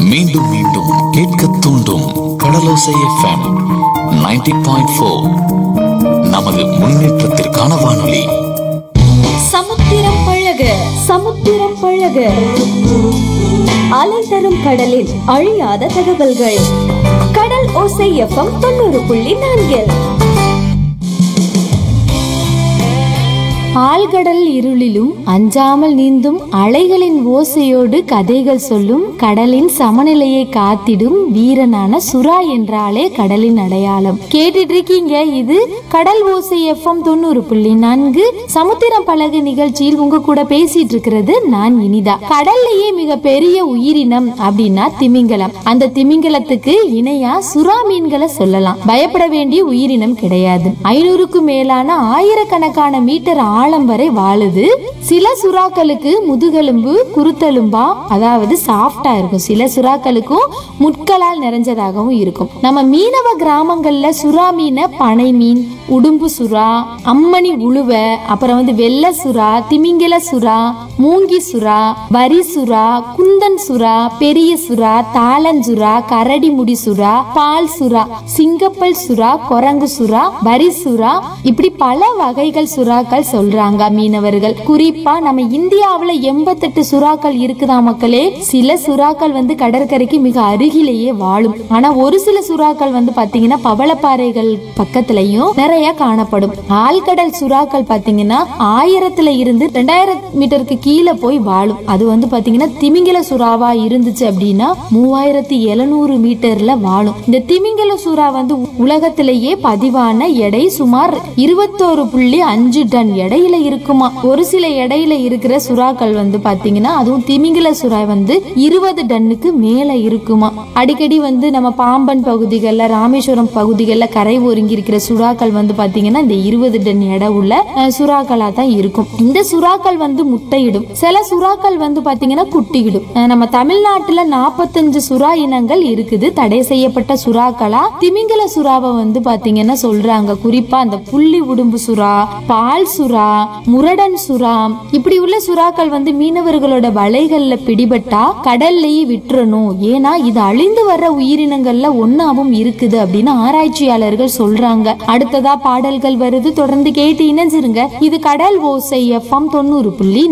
மீண்டும் மீண்டும் கேட்க தூண்டும் கடலோசை எஃப்எம் 90.4 பாயிண்ட் ஃபோர் நமது முன்னேற்றத்திற்கான வானொலி சமுத்திரம் பழக சமுத்திரம் பழக அலை தரும் கடலில் அழியாத தகவல்கள் கடல் ஓசை எஃப்எம் தொண்ணூறு புள்ளி நான்கில் ஆழ்கடல் இருளிலும் அஞ்சாமல் நீந்தும் அலைகளின் ஓசையோடு கதைகள் சொல்லும் கடலின் சமநிலையை காத்திடும் வீரனான சுறா என்றாலே கடலின் அடையாளம் கேட்டுட்டு இருக்கீங்க இது கடல் ஓசை எஃப்எம் தொண்ணூறு புள்ளி நான்கு சமுத்திரம் பழகு நிகழ்ச்சியில் உங்க கூட பேசிட்டு இருக்கிறது நான் இனிதா கடல்லையே மிக பெரிய உயிரினம் அப்படின்னா திமிங்கலம் அந்த திமிங்கலத்துக்கு இணையா சுறா மீன்களை சொல்லலாம் பயப்பட வேண்டிய உயிரினம் கிடையாது ஐநூறுக்கும் மேலான ஆயிரக்கணக்கான மீட்டர் ஆழம் வரை வாழுது சில சுறாக்களுக்கு முதுகெலும்பு குருத்தெலும்பா அதாவது சாஃப்டா இருக்கும் சில சுறாக்களுக்கும் முட்களால் நிறைஞ்சதாகவும் இருக்கும் நம்ம மீனவ கிராமங்கள்ல சுறா மீனை பனை மீன் உடும்பு சுறா அம்மணி உழுவ அப்புறம் வந்து வெள்ளை சுறா திமிங்கல சுறா மூங்கி சுறா வரி சுறா குந்தன் சுறா பெரிய சுறா தாளஞ்சுறா கரடி முடி சுறா பால் சுறா சிங்கப்பல் சுறா குரங்கு சுறா வரி சுறா இப்படி பல வகைகள் சுறாக்கள் சொல்றாங்க மீனவர்கள் குறிப்பா நம்ம இந்தியாவுல எண்பத்தெட்டு சுறாக்கள் இருக்குதா மக்களே சில சுறாக்கள் வந்து கடற்கரைக்கு மிக அருகிலேயே வாழும் ஆனா ஒரு சில சுறாக்கள் வந்து பாத்தீங்கன்னா பவளப்பாறைகள் பக்கத்துலயும் நிறைய காணப்படும் ஆழ்கடல் சுறாக்கள் பாத்தீங்கன்னா ஆயிரத்துல இருந்து ரெண்டாயிரம் மீட்டருக்கு கீழே போய் வாழும் அது வந்து பாத்தீங்கன்னா திமிங்கல சுறாவா இருந்துச்சு அப்படின்னா மூவாயிரத்தி எழுநூறு மீட்டர்ல வாழும் இந்த திமிங்கல சுறா வந்து உலகத்திலேயே பதிவான எடை சுமார் இருபத்தோரு புள்ளி அஞ்சு டன் எடையில இருக்குமா ஒரு சில எடையில இருக்கிற சுறாக்கள் வந்து பாத்தீங்கன்னா அதுவும் திமிங்கல சுறா வந்து இருபது டன்னுக்கு மேல இருக்குமா அடிக்கடி வந்து நம்ம பாம்பன் பகுதிகளில் ராமேஸ்வரம் பகுதிகளில் கரை ஒருங்கி இருக்கிற சுறாக்கள் வந்து பாத்தீங்கன்னா இந்த இருபது டன் எடை உள்ள அஹ், சுறாக்களா தான் இருக்கும் இந்த சுறாக்கள் வந்து முட்டையிடும் சில சுறாக்கள் வந்து பாத்தீங்கன்னா குட்டியிடும் அஹ், நம்ம தமிழ்நாட்டுல நாற்பத்தஞ்சு சுறா இனங்கள் இருக்குது தடை செய்யப்பட்ட சுறாக்களா திமிங்கல சுறாவை வந்து பாத்தீங்கன்னா சொல்றாங்க குறிப்பா அந்த புள்ளி உடும்பு சுறா பால் சுறா முரடன் சுறா இப்படி உள்ள சுறாக்கள் வந்து மீனவர்களோட வலைகள்ல பிடிபட்டா கடல்லையே விட்டுறணும் ஏன்னா இது அழிந்து வர்ற உயிரினங்கள்ல ஒன்னாவும் இருக்குது அப்படின்னு ஆராய்ச்சியாளர்கள் சொல்றாங்க அடுத்ததா பாடல்கள் வருது தொடர்ந்து கேட்டு இணைஞ்சிருங்க இது கடல் ஓசை எஃப்எம் தொண்ணூறு புள்ளி